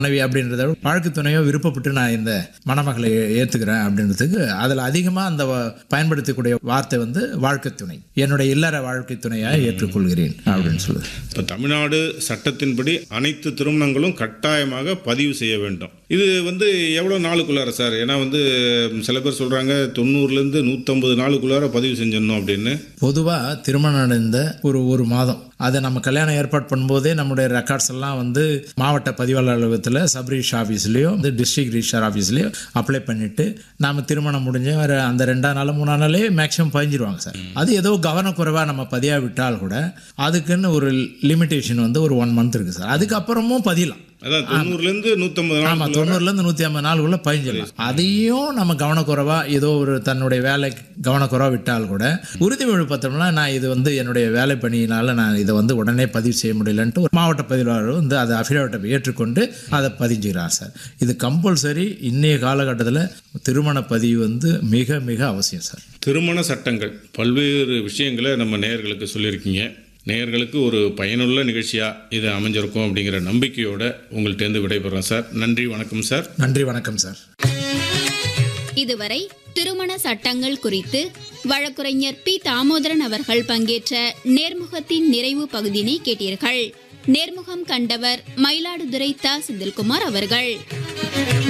மனைவி அப்படின்றத விட வாழ்க்கை துணையோ விருப்பப்பட்டு நான் இந்த மணமகளை ஏற்றுக்கிறேன் அப்படின்றதுக்கு அதில் அதிகமாக அந்த வ- பயன்படுத்தக்கூடிய வார்த்தை வந்து வாழ்க்கை துணை என்னுடைய இல்லற வாழ்க்கை துணையாக ஏற்றுக்கொள்கிறேன் அப்படின்னு சொல்லுது இப்போ தமிழ்நாடு சட்டத்தின்படி அனைத்து திருமணங்களும் கட்டாயமாக பதிவு செய்ய வேண்டும் இது வந்து எவ்வளோ நாளுக்குள்ளார சார் ஏன்னா வந்து சில பேர் சொல்கிறாங்க தொண்ணூறுலேருந்து நூற்றம்பது நாளுக்குள்ளார பதிவு செஞ்சிடணும் அப்படின்னு பொதுவாக திருமணம் நடந்த ஒரு ஒரு மாதம் அதை நம்ம கல்யாணம் ஏற்பாடு பண்ணும்போதே நம்முடைய ரெக்கார்ட்ஸ் எல்லாம் வந்து மாவட்ட பதிவாளர் அலுவலகத்தில் சப் ரிஜிஸ்டர் ஆஃபீஸ்லேயோ வந்து டிஸ்ட்ரிக்ட் ரிஜிஸ்டர் ஆஃபீஸ்லேயோ அப்ளை பண்ணிவிட்டு நாம் திருமணம் முடிஞ்ச ஒரு அந்த ரெண்டாம் நாள் மூணாம் நாளே மேக்ஸிமம் பதிஞ்சிருவாங்க சார் அது ஏதோ கவனக்குறைவாக நம்ம பதியா விட்டால் கூட அதுக்குன்னு ஒரு லிமிட்டேஷன் வந்து ஒரு ஒன் மந்த் இருக்குது சார் அதுக்கப்புறமும் பதியலாம் அதான் தொண்ணூறுலேருந்து நூற்றம்பது நாள் ஆமாம் தொண்ணூறுலேருந்து நூற்றி ஐம்பது நாளுக்குள்ளே பதிஞ்சிடலாம் அதையும் நம்ம கவனக்குறைவாக ஏதோ ஒரு தன்னுடைய வேலை கவனக்குறைவாக விட்டால் கூட உறுதிமொழி பத்திரம்னா நான் இது வந்து என்னுடைய வேலை பணியினால் நான் இதை வந்து உடனே பதிவு செய்ய முடியலன்ட்டு ஒரு மாவட்ட பதிவாளர் வந்து அதை அஃபிடவிட்டை ஏற்றுக்கொண்டு அதை பதிஞ்சுக்கிறார் சார் இது கம்பல்சரி இன்றைய காலகட்டத்தில் திருமண பதிவு வந்து மிக மிக அவசியம் சார் திருமண சட்டங்கள் பல்வேறு விஷயங்களை நம்ம நேயர்களுக்கு சொல்லியிருக்கீங்க நேயர்களுக்கு ஒரு பயனுள்ள நிகழ்ச்சியாக இது அமைஞ்சிருக்கும் அப்படிங்கிற நம்பிக்கையோட உங்கள்கிட்டேருந்து விடைபெறேன் சார் நன்றி வணக்கம் சார் நன்றி வணக்கம் சார் இதுவரை திருமண சட்டங்கள் குறித்து வழக்குரைஞர் பி தாமோதரன் அவர்கள் பங்கேற்ற நேர்முகத்தின் நிறைவு பகுதியினை கேட்டீர்கள் நேர்முகம் கண்டவர் மயிலாடுதுறை த செந்தில்குமார் அவர்கள்